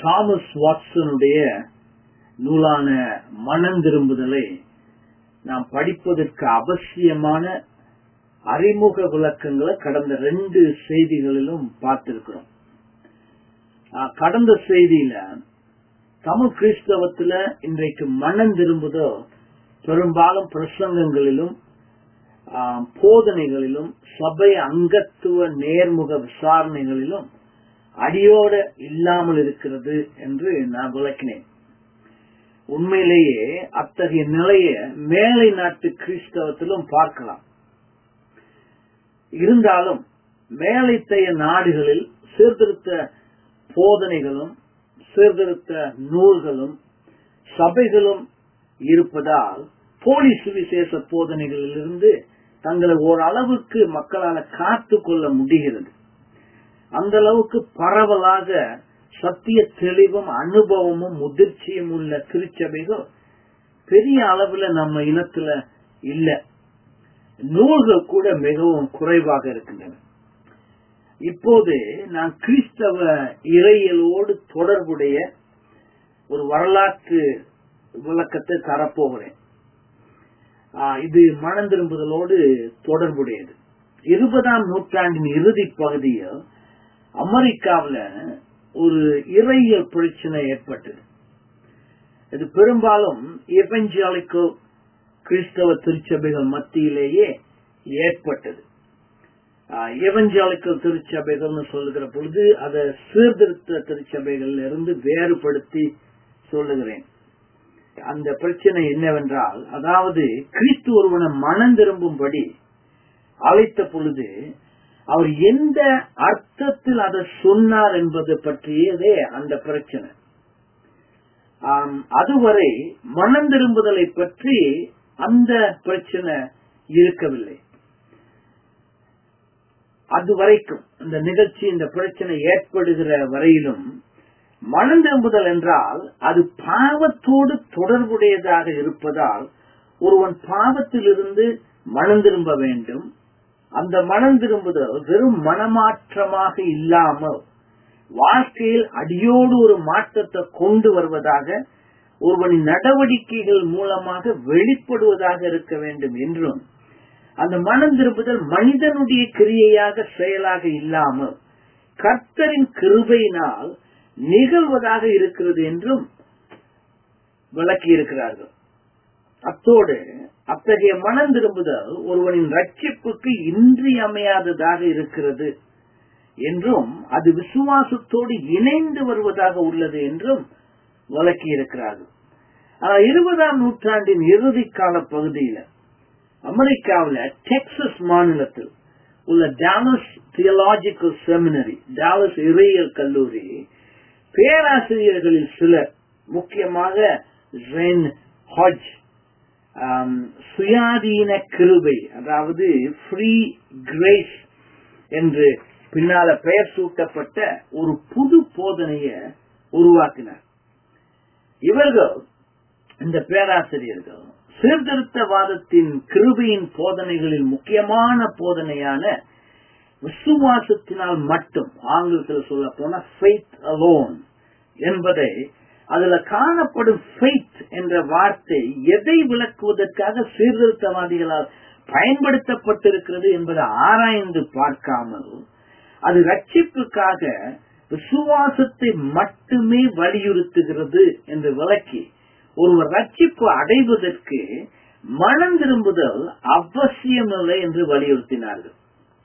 Thomas வாட்சனுடைய நூலான மனம் திரும்புதலை நாம் படிப்பதற்கு அவசியமான அறிமுக விளக்கங்களை கடந்த ரெண்டு செய்திகளிலும் பார்த்திருக்கிறோம் ஆஹ் கடந்த செய்தியில தமிழ் கிறிஸ்தவத்துல இன்றைக்கு மனம் திரும்புதோ பெரும்பாலும் பிரசங்கங்களிலும் ஆஹ் போதனைகளிலும் சபை அங்கத்துவ நேர்முக விசாரணைகளிலும் அடியோட இல்லாமல் இருக்கிறது என்று நான் விளக்கினேன் உண்மையிலேயே அத்தகைய நிலையை மேலை நாட்டு கிறிஸ்தவத்திலும் பார்க்கலாம் இருந்தாலும் மேலைத்தைய நாடுகளில் சீர்திருத்த போதனைகளும் சீர்திருத்த நூல்களும் சபைகளும் இருப்பதால் போலி சுவிசேஷ போதனைகளிலிருந்து தங்களை ஓரளவுக்கு மக்களால் காத்து கொள்ள முடிகிறது அந்த அளவுக்கு பரவலாக சத்திய தெளிவும் அனுபவமும் முதிர்ச்சியும் உள்ள திருச்சபைகள் பெரிய அளவுல நம்ம இனத்துல இல்ல நூல்கள் கூட மிகவும் குறைவாக இருக்கின்றன இப்போது நான் கிறிஸ்தவ இறையலோடு தொடர்புடைய ஒரு வரலாற்று விளக்கத்தை தரப்போகிறேன் இது மனம் திரும்புதலோடு தொடர்புடையது இருபதாம் நூற்றாண்டின் இறுதி பகுதியில் அமெரிக்காவில் ஒரு இறையியல் பிரச்சனை ஏற்பட்டது இது பெரும்பாலும் எவெஞ்சாலிக்கல் கிறிஸ்தவ திருச்சபைகள் மத்தியிலேயே ஏற்பட்டது எவஞ்சாலிக்கல் திருச்சபைகள்னு சொல்லுகிற பொழுது அதை சீர்திருத்த திருச்சபைகள் இருந்து வேறுபடுத்தி சொல்லுகிறேன் அந்த பிரச்சனை என்னவென்றால் அதாவது கிறிஸ்து ஒருவனை மனம் திரும்பும்படி அழைத்த பொழுது அவர் எந்த அர்த்தத்தில் அதை சொன்னார் என்பது பற்றியதே அந்த பிரச்சனை அதுவரை மனம் திரும்புதலை பற்றி அந்த பிரச்சனை இருக்கவில்லை அது வரைக்கும் இந்த நிகழ்ச்சி இந்த பிரச்சனை ஏற்படுகிற வரையிலும் மனம் திரும்புதல் என்றால் அது பாவத்தோடு தொடர்புடையதாக இருப்பதால் ஒருவன் பாவத்திலிருந்து மனம் திரும்ப வேண்டும் அந்த மனம் திரும்புதல் வெறும் மனமாற்றமாக இல்லாமல் வாழ்க்கையில் அடியோடு ஒரு மாற்றத்தை கொண்டு வருவதாக ஒருவனின் நடவடிக்கைகள் மூலமாக வெளிப்படுவதாக இருக்க வேண்டும் என்றும் அந்த மனம் திரும்புதல் மனிதனுடைய கிரியையாக செயலாக இல்லாமல் கர்த்தரின் கிருபையினால் நிகழ்வதாக இருக்கிறது என்றும் விளக்கி இருக்கிறார்கள் அத்தோடு அத்தகைய மனம் திரும்புதல் ஒருவனின் ரட்சிப்புக்கு இன்றியமையாததாக இருக்கிறது என்றும் அது விசுவாசத்தோடு இணைந்து வருவதாக உள்ளது என்றும் விளக்கி இருக்கிறார்கள் ஆனால் இருபதாம் நூற்றாண்டின் இறுதி கால பகுதியில் அமெரிக்காவில் டெக்சஸ் மாநிலத்தில் உள்ள டாலஸ் தியலாஜிக்கல் செமினரி டாலஸ் இறையியல் கல்லூரி பேராசிரியர்களில் சிலர் முக்கியமாக ஜென் ஹாஜ் சுயாதீன கிருபை அதாவது ஃப்ரீ கிரேஸ் என்று பின்னால பெயர் சூட்டப்பட்ட ஒரு புது போதனைய உருவாக்கினார் இவர்கள் இந்த பேராசிரியர்கள் சீர்திருத்தவாதத்தின் கிருபையின் போதனைகளில் முக்கியமான போதனையான விசுவாசத்தினால் மட்டும் ஆங்கிலத்தில் சொல்ல போன ஃபெய்த் அலோன் என்பதை அதுல காணப்படும் ஃபெய்த் என்ற வார்த்தை எதை விளக்குவதற்காக சீர்திருத்தவாதிகளால் பயன்படுத்தப்பட்டிருக்கிறது என்பதை ஆராய்ந்து பார்க்காமல் அது ரட்சிப்புக்காக விசுவாசத்தை மட்டுமே வலியுறுத்துகிறது என்று விளக்கி ஒருவர் ரட்சிப்பு அடைவதற்கு மனம் திரும்புதல் அவசியமில்லை என்று வலியுறுத்தினார்கள்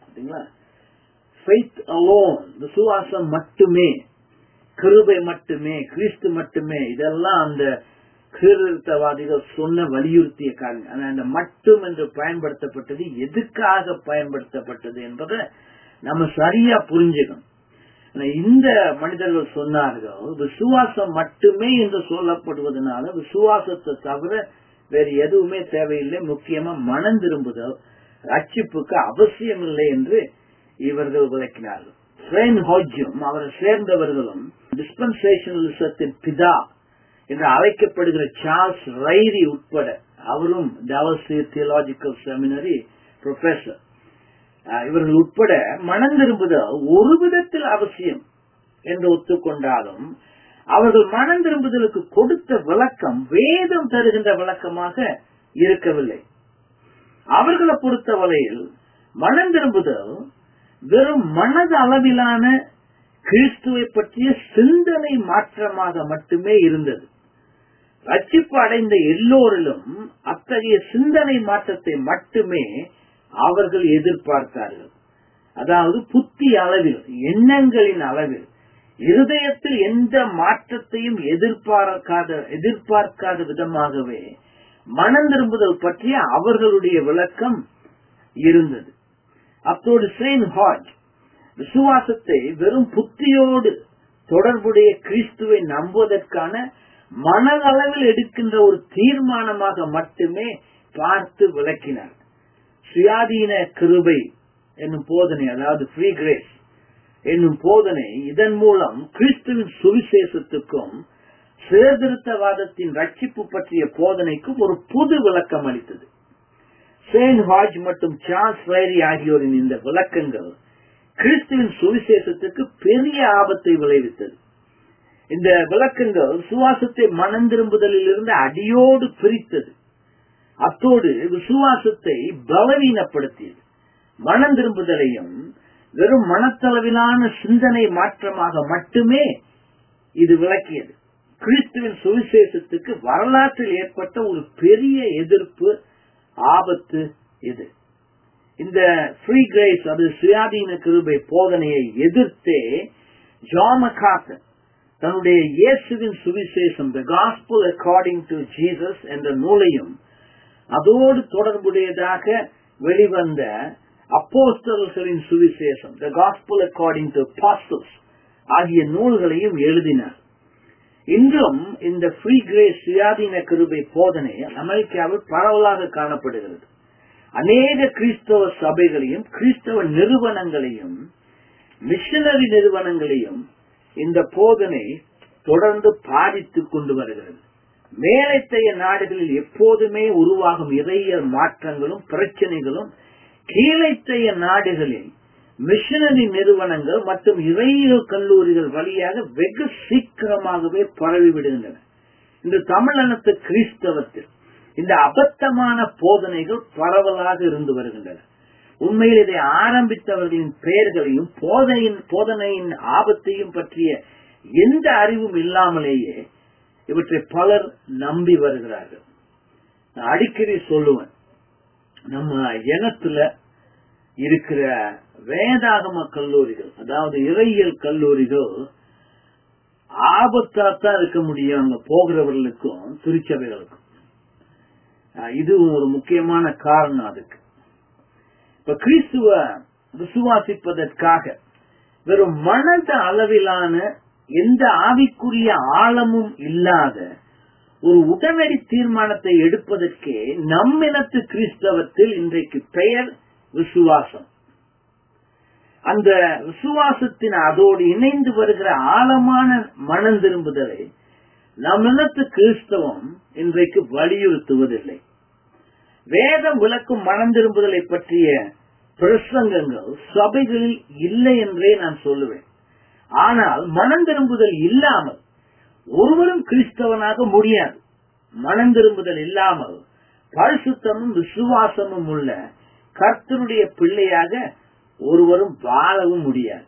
விசுவாசம் மட்டுமே கிருபை மட்டுமே கிறிஸ்து மட்டுமே இதெல்லாம் அந்த சீர்திருத்தவாதிகள் சொன்ன வலியுறுத்திய காரணம் அந்த மட்டும் என்று பயன்படுத்தப்பட்டது எதுக்காக பயன்படுத்தப்பட்டது என்பதை நம்ம சரியா புரிஞ்சுக்கணும் இந்த மனிதர்கள் சொன்னார்கள் விசுவாசம் மட்டுமே என்று சொல்லப்படுவதனால விசுவாசத்தை தவிர வேறு எதுவுமே தேவையில்லை முக்கியமா மனம் திரும்புதல் ரட்சிப்புக்கு அவசியம் இல்லை என்று இவர்கள் விளக்கினார்கள் அவரை சேர்ந்தவர்களும் டிஸ்பென்சேஷனலிசத்தின் பிதா என்று அழைக்கப்படுகிற சார்ல்ஸ் ரைரி உட்பட அவரும் டவல்ஸ் தியலாஜிக்கல் செமினரி ப்ரொஃபசர் இவர்கள் உட்பட மனம் திரும்புதல் ஒரு விதத்தில் அவசியம் என்று ஒத்துக்கொண்டாலும் அவர்கள் மனம் திரும்புதலுக்கு கொடுத்த விளக்கம் வேதம் தருகின்ற விளக்கமாக இருக்கவில்லை அவர்களை பொறுத்தவரையில் மனம் திரும்புதல் வெறும் மனது அளவிலான கிறிஸ்துவை பற்றிய சிந்தனை மாற்றமாக மட்டுமே இருந்தது ரட்சிப்பு அடைந்த எல்லோரிலும் அத்தகைய சிந்தனை மாற்றத்தை மட்டுமே அவர்கள் எதிர்பார்த்தார்கள் அதாவது புத்தி அளவில் எண்ணங்களின் அளவில் இருதயத்தில் எந்த மாற்றத்தையும் எதிர்பார்க்காத எதிர்பார்க்காத விதமாகவே மனம் திரும்புதல் பற்றிய அவர்களுடைய விளக்கம் இருந்தது அத்தோடு செயின் ஹாஜ் விசுவாசத்தை வெறும் புத்தியோடு தொடர்புடைய கிறிஸ்துவை நம்புவதற்கான மனதளவில் எடுக்கின்ற ஒரு தீர்மானமாக மட்டுமே பார்த்து விளக்கினார் சுயாதீன கிருபை என்னும் போதனை அதாவது ஃப்ரீ கிரேஸ் என்னும் போதனை இதன் மூலம் கிறிஸ்துவின் சுவிசேஷத்துக்கும் சீர்திருத்தவாதத்தின் ரட்சிப்பு பற்றிய போதனைக்கும் ஒரு புது விளக்கம் அளித்தது சேன் ஹாஜ் மற்றும் சார்ஸ் வைரி ஆகியோரின் இந்த விளக்கங்கள் கிறிஸ்துவின் சுவிசேஷத்துக்கு பெரிய ஆபத்தை விளைவித்தது இந்த விளக்கங்கள் சுவாசத்தை மனம் திரும்புதலில் இருந்து அடியோடு பிரித்தது அத்தோடு விசுவாசத்தை பலவீனப்படுத்தியது மனம் திரும்புதலையும் வெறும் மனத்தளவிலான சிந்தனை மாற்றமாக மட்டுமே இது விளக்கியது கிறிஸ்துவின் சுவிசேஷத்துக்கு வரலாற்றில் ஏற்பட்ட ஒரு பெரிய எதிர்ப்பு ஆபத்து இது இந்த ஃப்ரீ கிரேஸ் அது சுயாதீன கிருபை போதனையை எதிர்த்தே ஜாமகாத்தன் தன்னுடைய இயேசுவின் சுவிசேஷம் the gospel according to Jesus என்ற நூலையும் அதோடு தொடர்புடையதாக வெளிவந்த அப்போஸ்தலர்களின் சுவிசேஷம் த காஸ்புல் அக்கார்டிங் டு பாஸ்டல்ஸ் ஆகிய நூல்களையும் எழுதினார் இன்றும் இந்த ஃப்ரீ கிரேஸ் சுயாதீன கிருபை போதனை அமெரிக்காவில் பரவலாக காணப்படுகிறது அநேக கிறிஸ்தவ சபைகளையும் கிறிஸ்தவ நிறுவனங்களையும் மிஷனரி நிறுவனங்களையும் இந்த போதனை தொடர்ந்து பாதித்துக் கொண்டு வருகிறது மேலைத்தைய நாடுகளில் எப்போதுமே உருவாகும் இறையியல் மாற்றங்களும் பிரச்சனைகளும் கீழைத்தைய நாடுகளில் மிஷனரி நிறுவனங்கள் மற்றும் இறையியல் கல்லூரிகள் வழியாக வெகு சீக்கிரமாகவே பரவிவிடுகின்றன இந்த தமிழனத்து கிறிஸ்தவத்தில் இந்த அபத்தமான போதனைகள் பரவலாக இருந்து வருகின்றன உண்மையில் இதை ஆரம்பித்தவர்களின் பெயர்களையும் போதனையின் போதனையின் ஆபத்தையும் பற்றிய எந்த அறிவும் இல்லாமலேயே இவற்றை பலர் நம்பி வருகிறார்கள் நான் அடிக்கடி சொல்லுவேன் நம்ம இனத்துல இருக்கிற வேதாகம கல்லூரிகள் அதாவது இறையியல் கல்லூரிகள் ஆபத்தாத்தான் இருக்க முடியும் அங்க போகிறவர்களுக்கும் திருச்சபைகளுக்கும் இதுவும் ஒரு முக்கியமான காரணம் அதுக்கு இப்ப கிறிஸ்துவ விசுவாசிப்பதற்காக வெறும் மனத அளவிலான எந்த ஆவிக்குரிய ஆழமும் இல்லாத ஒரு உடனடி தீர்மானத்தை எடுப்பதற்கே நம்மினத்து கிறிஸ்தவத்தில் இன்றைக்கு பெயர் விசுவாசம் அந்த விசுவாசத்தின் அதோடு இணைந்து வருகிற ஆழமான மனம் திரும்புதலை நம்மினத்து கிறிஸ்தவம் இன்றைக்கு வலியுறுத்துவதில்லை வேதம் விளக்கும் மனம் திரும்புதலை பற்றிய பிரசங்கங்கள் சபைகளில் இல்லை என்றே நான் சொல்லுவேன் ஆனால் மனம் திரும்புதல் இல்லாமல் ஒருவரும் கிறிஸ்தவனாக முடியாது மனம் திரும்புதல் இல்லாமல் பரிசுத்தமும் விசுவாசமும் உள்ள கர்த்தருடைய பிள்ளையாக ஒருவரும் வாழவும் முடியாது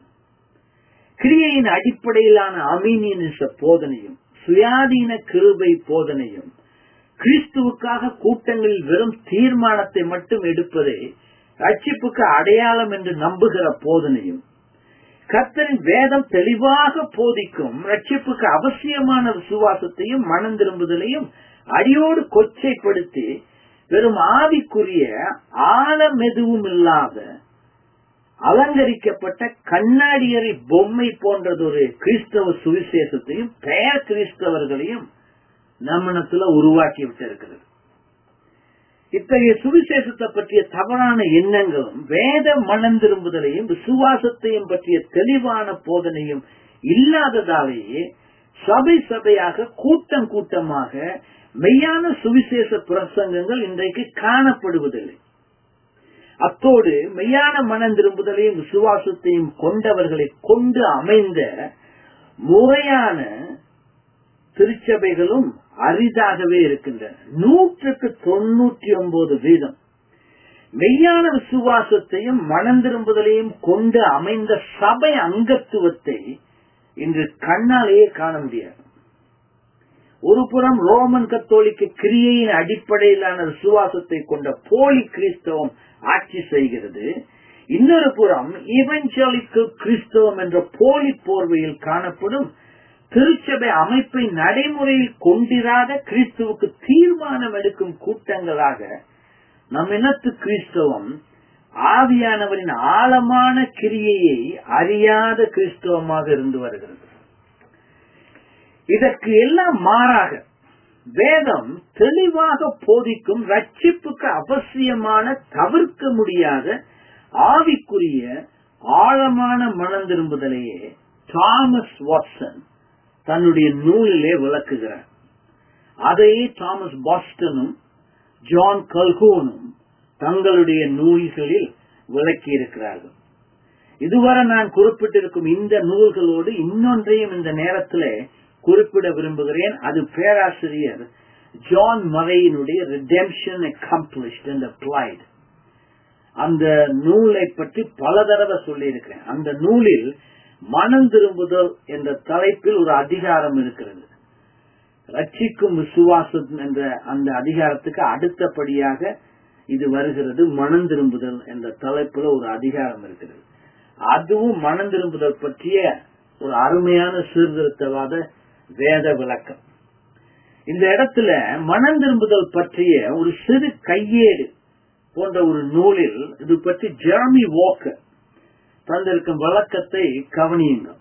கிரியையின் அடிப்படையிலான அமீனியனிச போதனையும் சுயாதீன கிருபை போதனையும் கிறிஸ்துவுக்காக கூட்டங்களில் வெறும் தீர்மானத்தை மட்டும் எடுப்பதே ரட்சிப்புக்கு அடையாளம் என்று நம்புகிற போதனையும் கர்த்தரின் வேதம் தெளிவாக போதிக்கும் ரட்சிப்புக்கு அவசியமான விசுவாசத்தையும் மனம் திரும்புதலையும் அடியோடு கொச்சைப்படுத்தி வெறும் ஆவிக்குரிய ஆழம் எதுவும் இல்லாத அலங்கரிக்கப்பட்ட கண்ணாடியரை பொம்மை போன்றதொரு கிறிஸ்தவ சுவிசேஷத்தையும் பெயர் கிறிஸ்தவர்களையும் நம்மிடத்துல உருவாக்கி விட்டிருக்கிறது இத்தகைய சுவிசேஷத்தை பற்றிய தவறான எண்ணங்களும் வேத மனம் திரும்புதலையும் விசுவாசத்தையும் பற்றிய தெளிவான போதனையும் இல்லாததாலேயே சபை சபையாக கூட்டம் கூட்டமாக மெய்யான சுவிசேஷ பிரசங்கங்கள் இன்றைக்கு காணப்படுவதில்லை அத்தோடு மெய்யான மனம் திரும்புதலையும் விசுவாசத்தையும் கொண்டவர்களை கொண்டு அமைந்த முறையான திருச்சபைகளும் அரிதாகவே இருக்கின்றன நூற்றுக்கு தொண்ணூற்றி ஒன்பது வீதம் மெய்யான விசுவாசத்தையும் மனம் திரும்புதலையும் கொண்டு அமைந்த சபை அங்கத்துவத்தை இன்று கண்ணாலேயே காண முடியாது ஒரு புறம் ரோமன் கத்தோலிக்க கிரியையின் அடிப்படையிலான விசுவாசத்தை கொண்ட போலி கிறிஸ்தவம் ஆட்சி செய்கிறது இன்னொரு புறம் இவஞ்சலிக்கல் கிறிஸ்தவம் என்ற போலி போர்வையில் காணப்படும் திருச்சபை அமைப்பை நடைமுறையில் கொண்டிராத கிறிஸ்துவுக்கு தீர்மானம் எடுக்கும் கூட்டங்களாக நம் இனத்து கிறிஸ்தவம் ஆவியானவரின் ஆழமான கிரியையை அறியாத கிறிஸ்தவமாக இருந்து வருகிறது இதற்கு எல்லாம் மாறாக வேதம் தெளிவாக போதிக்கும் ரட்சிப்புக்கு அவசியமான தவிர்க்க முடியாத ஆவிக்குரிய ஆழமான மனம் திரும்புதலையே தாமஸ் வாட்சன் தன்னுடைய நூலிலே விளக்குகிறார் அதையே தாமஸ் பாஸ்டனும் ஜான் கல்கோனும் தங்களுடைய நூல்களில் விளக்கி இருக்கிறார்கள் இதுவரை நான் குறிப்பிட்டிருக்கும் இந்த நூல்களோடு இன்னொன்றையும் இந்த நேரத்தில் குறிப்பிட விரும்புகிறேன் அது பேராசிரியர் ஜான் மறையினுடைய ரிடெம்ஷன் அக்கம்ப்ளிஷ்ட் அண்ட் அப்ளைட் அந்த நூலை பற்றி பல தடவை சொல்லியிருக்கிறேன் அந்த நூலில் மனம் திரும்புதல் என்ற தலைப்பில் ஒரு அதிகாரம் இருக்கிறது ரட்சிக்கும் விசுவாசம் என்ற அந்த அதிகாரத்துக்கு அடுத்தபடியாக இது வருகிறது மனம் திரும்புதல் என்ற தலைப்புல ஒரு அதிகாரம் இருக்கிறது அதுவும் மனம் திரும்புதல் பற்றிய ஒரு அருமையான சீர்திருத்தவாத வேத விளக்கம் இந்த இடத்துல மனம் திரும்புதல் பற்றிய ஒரு சிறு கையேடு போன்ற ஒரு நூலில் இது பற்றி ஜெர்மி வாக்கர் தந்திருக்கும் விளக்கத்தை கவனியுங்கள்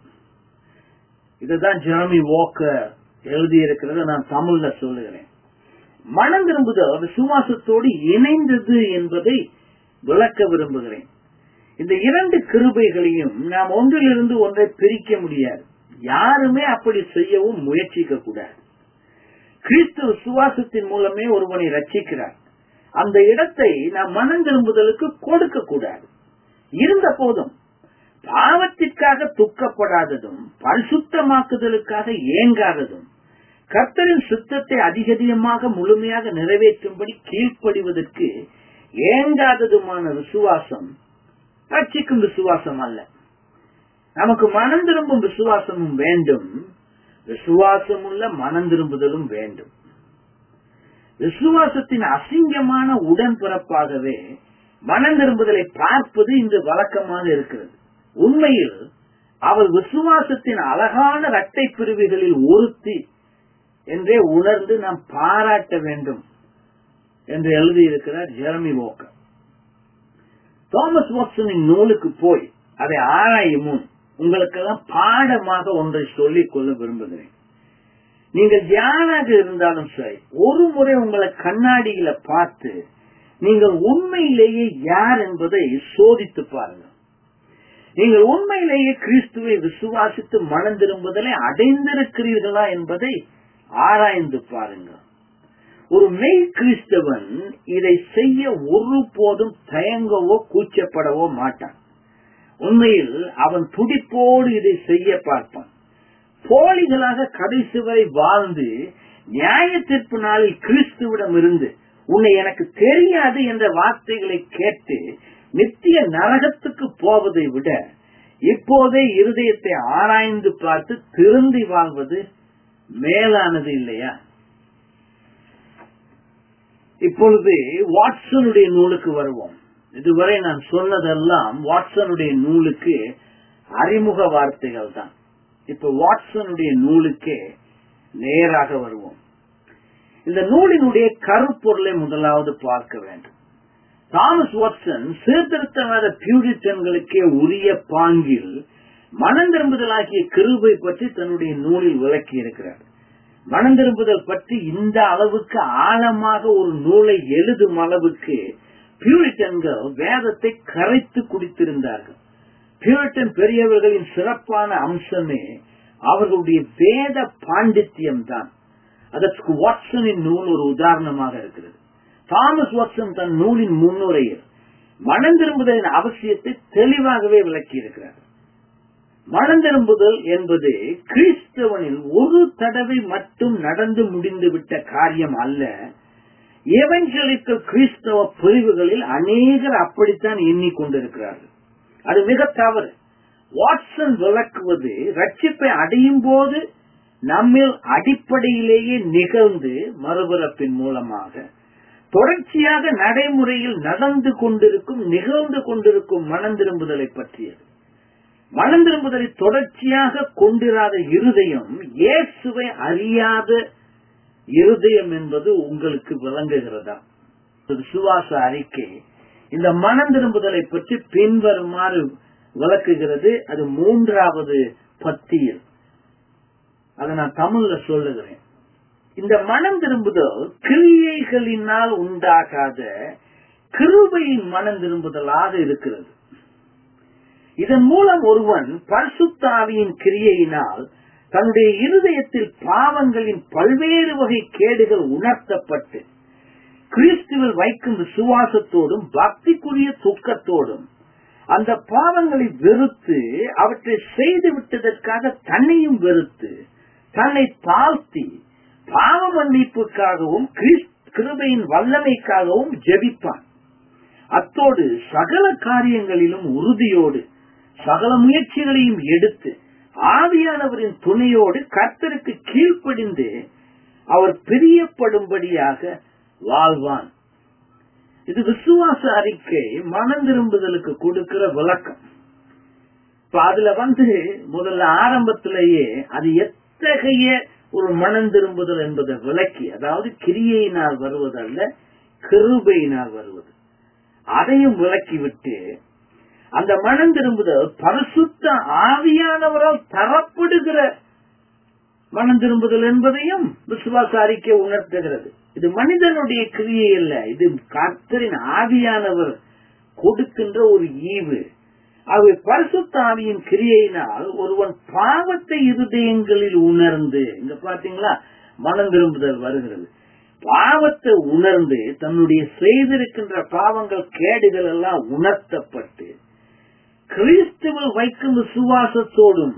இதுதான் ஜெர்மி வாக்கர் எழுதியிருக்கிறத நான் தமிழ்ல சொல்லுகிறேன் மனம் திரும்புதல் விசுவாசத்தோடு இணைந்தது என்பதை விளக்க விரும்புகிறேன் இந்த இரண்டு கிருபைகளையும் நாம் ஒன்றிலிருந்து ஒன்றை பிரிக்க முடியாது யாருமே அப்படி செய்யவும் முயற்சிக்க கூடாது கிறிஸ்து விசுவாசத்தின் மூலமே ஒருவனை ரட்சிக்கிறார் அந்த இடத்தை நாம் மனம் திரும்புதலுக்கு கொடுக்க கூடாது இருந்த போதும் பாவத்திற்காக துக்கப்படாததும் பரிசுத்தமாக்குதலுக்காக ஏங்காததும் கர்த்தரின் சுத்தத்தை அதிகதிகமாக முழுமையாக நிறைவேற்றும்படி கீழ்ப்படிவதற்கு ஏங்காததுமான விசுவாசம் ரட்சிக்கும் விசுவாசம் அல்ல நமக்கு மனம் திரும்பும் விசுவாசமும் வேண்டும் விசுவாசம் உள்ள மனம் திரும்புதலும் வேண்டும் விசுவாசத்தின் அசிங்கமான உடன்பிறப்பாகவே மனம் திரும்புதலை பார்ப்பது இன்று வழக்கமாக இருக்கிறது உண்மையில் அவள் விசுவாசத்தின் அழகான இரட்டை பிரிவுகளில் ஒருத்தி என்றே உணர்ந்து நாம் பாராட்ட வேண்டும் என்று எழுதியிருக்கிறார் ஜெரமி வோக்கர் தாமஸ் வாட்சனின் நூலுக்கு போய் அதை ஆராயும் முன் உங்களுக்கெல்லாம் பாடமாக ஒன்றை சொல்லிக் கொள்ள விரும்புகிறேன் நீங்கள் யாராக இருந்தாலும் சரி ஒரு முறை உங்களை கண்ணாடியில பார்த்து நீங்கள் உண்மையிலேயே யார் என்பதை சோதித்து பாருங்கள் நீங்கள் உண்மையிலேயே கிறிஸ்துவை விசுவாசித்து மனம் திரும்புதலை அடைந்திருக்கிறீர்களா என்பதை ஆராய்ந்து பாருங்கள் ஒரு மெய் கிறிஸ்தவன் இதை செய்ய ஒருபோதும் தயங்கவோ கூச்சப்படவோ மாட்டான் உண்மையில் அவன் துடிப்போடு இதை செய்ய பார்ப்பான் போலிகளாக கடைசி வரை வாழ்ந்து நியாய தீர்ப்பு நாளில் கிறிஸ்துவிடம் இருந்து உன்னை எனக்கு தெரியாது என்ற வார்த்தைகளை கேட்டு நித்திய நரகத்துக்கு போவதை விட இப்போதே இருதயத்தை ஆராய்ந்து பார்த்து திருந்தி வாழ்வது மேலானது இல்லையா இப்பொழுது வாட்சனுடைய நூலுக்கு வருவோம் இதுவரை நான் சொன்னதெல்லாம் வாட்சனுடைய நூலுக்கு அறிமுக வார்த்தைகள் தான் இப்ப வாட்சனுடைய நூலுக்கே நேராக வருவோம் இந்த நூலினுடைய கருப்பொருளை முதலாவது பார்க்க வேண்டும் தாமஸ் வாட்சன் சீர்திருத்தவாத பியூரிட்டன்களுக்கே உரிய பாங்கில் மனம் திரும்புதலாகிய கிருபை பற்றி தன்னுடைய நூலில் விளக்கி இருக்கிறார் மனம் திரும்புதல் பற்றி இந்த அளவுக்கு ஆழமாக ஒரு நூலை எழுதும் அளவுக்கு பியூரிட்டன்கள் வேதத்தை கரைத்து குடித்திருந்தார்கள் பியூரிட்டன் பெரியவர்களின் சிறப்பான அம்சமே அவர்களுடைய வேத பாண்டித்யம் தான் அதற்கு வாட்சனின் நூல் ஒரு உதாரணமாக இருக்கிறது தாமஸ் வாட்சன் தன் நூலின் முன்னுரையில் மனம் திரும்புதலின் அவசியத்தை தெளிவாகவே விளக்கி இருக்கிறார் மனம் திரும்புதல் என்பது கிறிஸ்தவனில் ஒரு தடவை மட்டும் நடந்து முடிந்துவிட்ட காரியம் அல்ல எவஞ்சலிக்கல் கிறிஸ்தவ பிரிவுகளில் அநேகர் அப்படித்தான் எண்ணிக்கொண்டிருக்கிறார்கள் அது மிக தவறு வாட்சன் விளக்குவது ரட்சிப்பை அடையும் போது நம்மில் அடிப்படையிலேயே நிகழ்ந்து மறுபிறப்பின் மூலமாக தொடர்ச்சியாக நடைமுறையில் நடந்து கொண்டிருக்கும் நிகழ்ந்து கொண்டிருக்கும் மனம் திரும்புதலை பற்றியது மனம் திரும்புதலை தொடர்ச்சியாக கொண்டிராத இருதயம் இயேசுவை அறியாத இருதயம் என்பது உங்களுக்கு விளங்குகிறதா சுவாச அறிக்கை இந்த மனம் திரும்புதலை பற்றி பின்வருமாறு விளக்குகிறது அது மூன்றாவது பத்தியில் அதை நான் தமிழ்ல சொல்லுகிறேன் இந்த மனம் திரும்புதல் கிரியைகளினால் உண்டாகாத கிருபையின் மனம் திரும்புதலாக இருக்கிறது இதன் மூலம் ஒருவன் பரிசுத்தாவியின் கிரியையினால் தன்னுடைய இருதயத்தில் பாவங்களின் பல்வேறு வகை கேடுகள் உணர்த்தப்பட்டு கிறிஸ்துவில் வைக்கும் விசுவாசத்தோடும் பக்திக்குரிய துக்கத்தோடும் அந்த பாவங்களை வெறுத்து அவற்றை செய்து விட்டதற்காக தன்னையும் வெறுத்து தன்னை தாழ்த்தி பாவ மன்னிப்புக்காகவும் கிருபையின் வல்லமைக்காகவும் ஜெபிப்பான் அத்தோடு சகல காரியங்களிலும் உறுதியோடு சகல முயற்சிகளையும் எடுத்து ஆவியானவரின் துணையோடு கர்த்தருக்கு கீழ்ப்படிந்து அவர் பிரியப்படும்படியாக வாழ்வான் இது விசுவாச அறிக்கை மனம் திரும்புதலுக்கு கொடுக்கிற விளக்கம் இப்ப அதுல வந்து முதல்ல ஆரம்பத்திலேயே அது எத்தகைய ஒரு மனம் திரும்புதல் என்பதை விளக்கி அதாவது கிரியையினால் வருவதல்ல கிருபையினால் வருவது அதையும் விளக்கிவிட்டு அந்த மனம் திரும்புதல் பரிசுத்த ஆவியானவரால் தரப்படுகிற மனம் திரும்புதல் என்பதையும் விசுவாச அறிக்கை உணர்த்துகிறது இது மனிதனுடைய கிரியை அல்ல இது கர்த்தரின் ஆவியானவர் கொடுக்கின்ற ஒரு ஈவு அவை பரிசுத்த ஆவியின் கிரியையினால் ஒருவன் பாவத்தை இருதயங்களில் உணர்ந்து இங்க பாத்தீங்களா மனம் திரும்புதல் வருகிறது பாவத்தை உணர்ந்து தன்னுடைய செய்திருக்கின்ற பாவங்கள் கேடுகள் எல்லாம் உணர்த்தப்பட்டு கிறிஸ்துவில் வைக்கும் விசுவாசத்தோடும்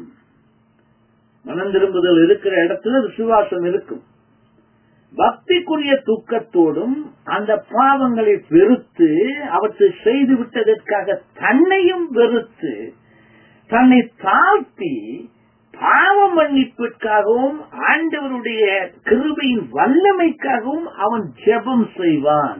மனம் திரும்புதல் இருக்கிற இடத்துல விசுவாசம் இருக்கும் பக்திக்குரிய துக்கத்தோடும் அந்த பாவங்களை வெறுத்து அவற்றை செய்து விட்டதற்காக தன்னையும் வெறுத்து தன்னை தாழ்த்தி பாவ மன்னிப்பிற்காகவும் ஆண்டவருடைய கிருபையின் வல்லமைக்காகவும் அவன் ஜெபம் செய்வான்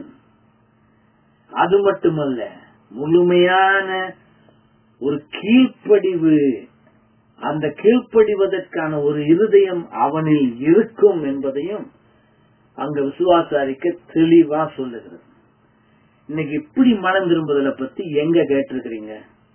அது மட்டுமல்ல முழுமையான ஒரு கீழ்ப்படிவு அந்த கீழ்ப்படிவதற்கான ஒரு இருதயம் அவனில் இருக்கும் என்பதையும் அங்க விசுவாச அறிக்கை தெளிவா சொல்லுகிறது இன்னைக்கு இப்படி மனம் திரும்புதலை பத்தி எங்க கேட்டிருக்கிறீங்க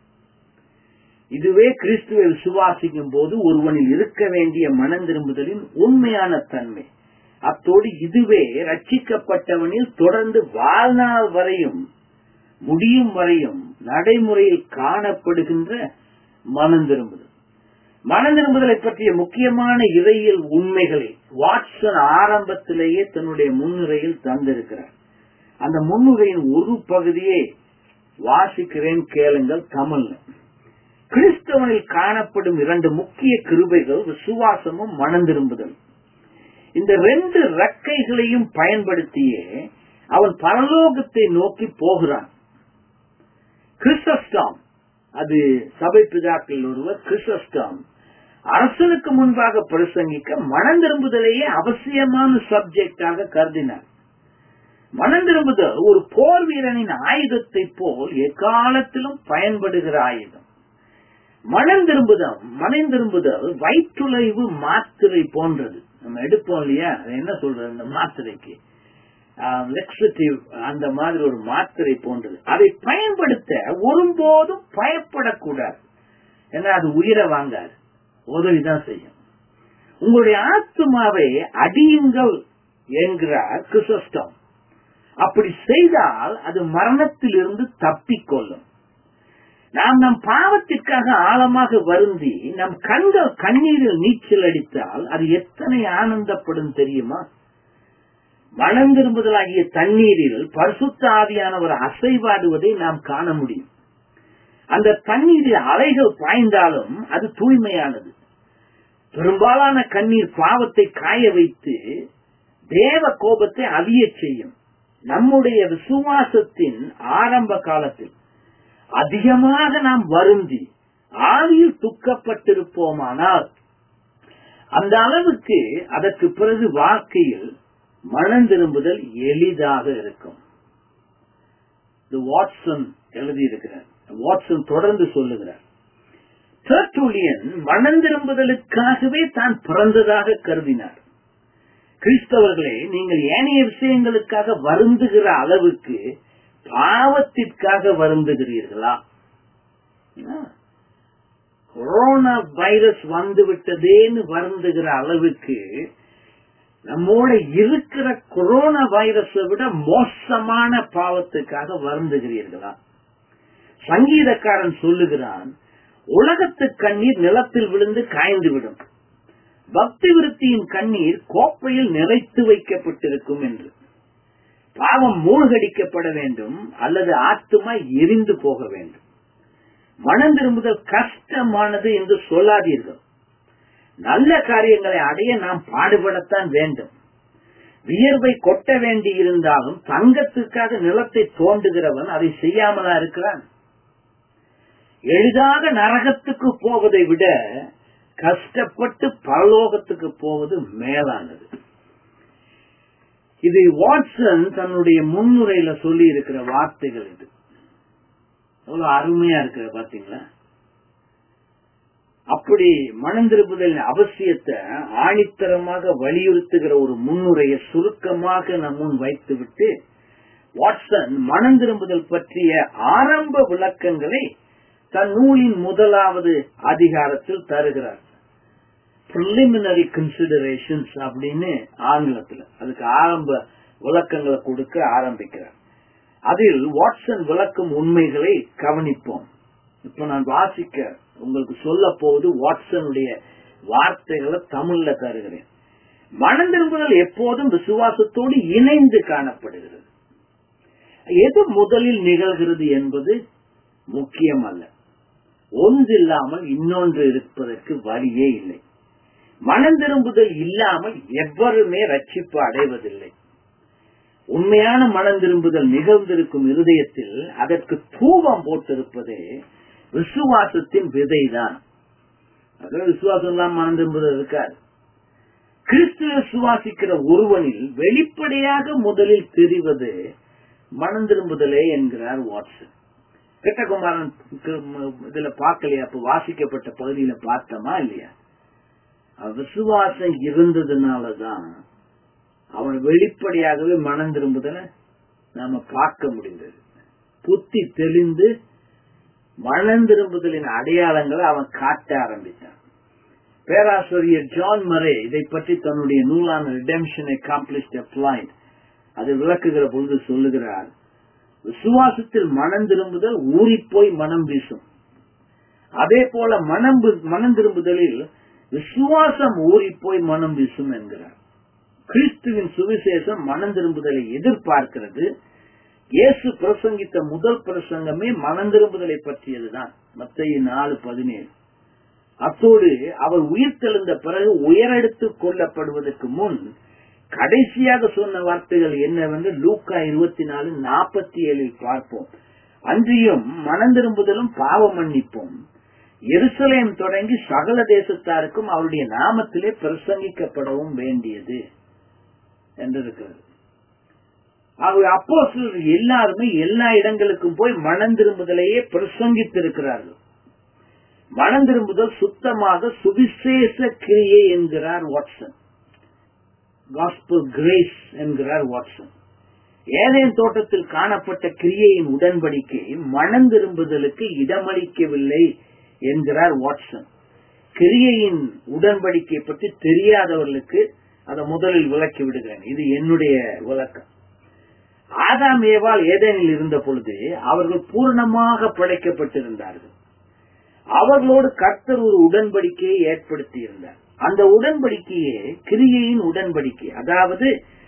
இதுவே கிறிஸ்துவை விசுவாசிக்கும் போது ஒருவனில் இருக்க வேண்டிய மனம் திரும்புதலின் உண்மையான தன்மை அத்தோடு இதுவே ரட்சிக்கப்பட்டவனில் தொடர்ந்து வாழ்நாள் வரையும் முடியும் வரையும் நடைமுறையில் காணப்படுகின்ற மனம் திரும்புதல் மனம் திரும்புதலை பற்றிய முக்கியமான இறையியல் உண்மைகளை வாட்சன் ஆரம்பத்திலேயே தன்னுடைய முன்னுரையில் தந்திருக்கிறார் அந்த முன்னுரையின் ஒரு பகுதியை வாசிக்கிறேன் கேளுங்கள் தமிழ்ல கிறிஸ்தவனில் காணப்படும் இரண்டு முக்கிய கிருபைகள் விசுவாசமும் மனம் திரும்புதல் இந்த ரெண்டு ரெக்கைகளையும் பயன்படுத்தியே அவன் பரலோகத்தை நோக்கி போகிறான் கிறிஸ்டஸ்டாம் அது சபை பிதாக்கள் ஒருவர் கிறிஸ்டஸ்டாம் அரசனுக்கு முன்பாக பிரசங்கிக்க மனம் திரும்புதலையே அவசியமான சப்ஜெக்டாக கருதினார் மனம் திரும்புதல் ஒரு போர் வீரனின் ஆயுதத்தை போல் எக்காலத்திலும் பயன்படுகிற ஆயுதம் மனம் திரும்புதல் மனம் திரும்புதல் வயிற்றுளைவு மாத்திரை போன்றது நம்ம எடுப்போம் இல்லையா அது என்ன சொல்றது இந்த மாத்திரைக்கு லெக்ஸிட்டிவ் அந்த மாதிரி ஒரு மாத்திரை போன்றது அதை பயன்படுத்த ஒருபோதும் பயப்படக்கூடாது ஏன்னா அது உயிரை வாங்காது உதவிதான் செய்யும் உங்களுடைய ஆத்மாவை அடியுங்கள் என்கிறார் கிறிஸ்டம் அப்படி செய்தால் அது மரணத்திலிருந்து தப்பிக்கொள்ளும் நாம் நம் பாவத்திற்காக ஆழமாக வருந்தி நம் கண்கள் கண்ணீரில் நீச்சல் அடித்தால் அது எத்தனை ஆனந்தப்படும் தெரியுமா மனம் திரும்புதலாகிய தண்ணீரில் பரிசுத்த ஆவியானவர் அசைவாடுவதை நாம் காண முடியும் அந்த தண்ணீரில் அலைகள் பாய்ந்தாலும் அது தூய்மையானது பெரும்பாலான கண்ணீர் பாவத்தை காய வைத்து தேவ கோபத்தை அழிய செய்யும் நம்முடைய விசுவாசத்தின் ஆரம்ப காலத்தில் அதிகமாக நாம் வருந்தி ஆவியில் துக்கப்பட்டிருப்போமானால் அந்த அளவுக்கு அதற்கு பிறகு வாழ்க்கையில் மனம் திரும்புதல் எளிதாக இருக்கும் இது வாட்சன் எழுதியிருக்கிறார் வாட்சன் தொடர்ந்து சொல்லுகிறார் டெர்டூலியன் மனம் திரும்புதலுக்காகவே தான் பிறந்ததாக கருதினார் கிறிஸ்தவர்களே நீங்கள் ஏனைய விஷயங்களுக்காக வருந்துகிற அளவுக்கு பாவத்திற்காக வருந்துகிறீர்களா கொரோனா வைரஸ் வந்து விட்டதேன்னு வருந்துகிற அளவுக்கு நம்மோட இருக்கிற கொரோனா வைரஸை விட மோசமான பாவத்துக்காக வருந்துகிறீர்களா சங்கீதக்காரன் சொல்லுகிறான் உலகத்து கண்ணீர் நிலத்தில் விழுந்து காய்ந்து விடும் பக்தி விருத்தியின் கண்ணீர் கோப்பையில் நிறைத்து வைக்கப்பட்டிருக்கும் என்று பாவம் மூழ்கடிக்கப்பட வேண்டும் அல்லது ஆத்துமா எரிந்து போக வேண்டும் மனம் திரும்புதல் கஷ்டமானது என்று சொல்லாதீர்கள் நல்ல காரியங்களை அடைய நாம் பாடுபடத்தான் வேண்டும் வியர்வை கொட்ட வேண்டி இருந்தாலும் தங்கத்துக்காக நிலத்தை தோண்டுகிறவன் அதை செய்யாமலா இருக்கிறான் எளிதாக நரகத்துக்கு போவதை விட கஷ்டப்பட்டு பரலோகத்துக்கு போவது மேலானது இது வாட்சன் தன்னுடைய முன்னுரையில சொல்லி இருக்கிற வார்த்தைகள் இது எவ்வளவு அருமையா இருக்கிற பாத்தீங்களா அப்படி மனந்திருப்புதலின் அவசியத்தை ஆணித்தரமாக வலியுறுத்துகிற ஒரு முன்னுரையை சுருக்கமாக நம் முன் வைத்துவிட்டு வாட்சன் மனம் திரும்புதல் பற்றிய ஆரம்ப விளக்கங்களை தன் நூலின் முதலாவது அதிகாரத்தில் தருகிறார் பிரிலிமினரி கன்சிடரேஷன்ஸ் அப்படின்னு ஆங்கிலத்தில் அதுக்கு ஆரம்ப விளக்கங்களை கொடுக்க ஆரம்பிக்கிறார் அதில் வாட்சன் விளக்கும் உண்மைகளை கவனிப்போம் இப்ப நான் வாசிக்க உங்களுக்கு சொல்ல போவது வாட்சனுடைய வார்த்தைகளை தமிழ்ல தருகிறேன் மனம் திரும்புதல் எப்போதும் விசுவாசத்தோடு இணைந்து காணப்படுகிறது எது முதலில் நிகழ்கிறது என்பது முக்கியம் அல்ல ஒன்றில்லாமல் இன்னொன்று இருப்பதற்கு வழியே இல்லை மனம் திரும்புதல் இல்லாமல் எவ்வருமே ரட்சிப்பு அடைவதில்லை உண்மையான மனம் திரும்புதல் நிகழ்ந்திருக்கும் இருதயத்தில் அதற்கு தூவம் போட்டிருப்பதே விசுவாசத்தின் விதைதான் அதாவது விசுவாசம் இல்லாம மனம் திரும்புதல் இருக்காது கிறிஸ்துவ விசுவாசிக்கிற ஒருவனில் வெளிப்படையாக முதலில் தெரிவது மனம் திரும்புதலே என்கிறார் வாட்சன் கிட்டகுமாரன் இதுல பார்க்கலையா அப்ப வாசிக்கப்பட்ட பகுதியில பார்த்தோமா இல்லையா விசுவாசம் இருந்ததுனாலதான் அவன் வெளிப்படையாகவே மனம் திரும்புதல நாம பார்க்க முடிந்தது புத்தி தெளிந்து மனம் திரும்புதலின் அடையாளங்களை அவன் காட்ட ஆரம்பித்தான் பேராசிரியர் ஜான் மரே இதை பற்றி தன்னுடைய நூலான ரிடெம்ஷன் அக்காம்ப்ளிஷ்ட் அப்ளைட் அதை விளக்குகிற பொழுது சொல்லுகிறார் விசுவாசத்தில் மனம் திரும்புதல் ஊறிப்போய் மனம் வீசும் அதே போல மனம் மனம் திரும்புதலில் விசுவாசம் ஊறிப்போய் மனம் வீசும் என்கிறார் கிறிஸ்துவின் சுவிசேஷம் மனம் திரும்புதலை எதிர்பார்க்கிறது இயேசு பிரசங்கித்த முதல் பிரசங்கமே மனம் திரும்புதலை பற்றியதுதான் மத்திய நாலு பதினேழு அத்தோடு அவர் உயிர் தெழுந்த பிறகு உயரெடுத்துக் கொள்ளப்படுவதற்கு முன் கடைசியாக சொன்ன வார்த்தைகள் என்னவென்று லூக்கா இருபத்தி நாலு நாற்பத்தி ஏழில் பார்ப்போம் அன்றியும் மனம் திரும்புதலும் பாவ மன்னிப்போம் எருசலேம் தொடங்கி சகல தேசத்தாருக்கும் அவருடைய நாமத்திலே பிரசங்கிக்கப்படவும் வேண்டியது என்றிருக்கிறது அவர் அப்போ எல்லாருமே எல்லா இடங்களுக்கும் போய் மனம் திரும்புதலையே பிரசங்கித்திருக்கிறார்கள் மனம் திரும்புதல் சுத்தமாக சுவிசேஷ கிரியை என்கிறார் வாட்சன் காஸ்பல் கிரேஸ் என்கிறார் வாட்சன் ஏதேன் தோட்டத்தில் காணப்பட்ட கிரியையின் உடன்படிக்கை மனம் திரும்புதலுக்கு இடமளிக்கவில்லை என்கிறார் வாட்சன் கிரியையின் உடன்படிக்கை பற்றி தெரியாதவர்களுக்கு அதை முதலில் விளக்கி விடுகிறேன் இது என்னுடைய விளக்கம் ஆதாம் ஏவால் ஏதேனில் இருந்த பொழுது அவர்கள் பூர்ணமாக படைக்கப்பட்டிருந்தார்கள் அவர்களோடு கர்த்தர் ஒரு உடன்படிக்கையை ஏற்படுத்தி இருந்தார் அந்த உடன்படிக்கையே கிரியையின் உடன்படிக்கை அதாவது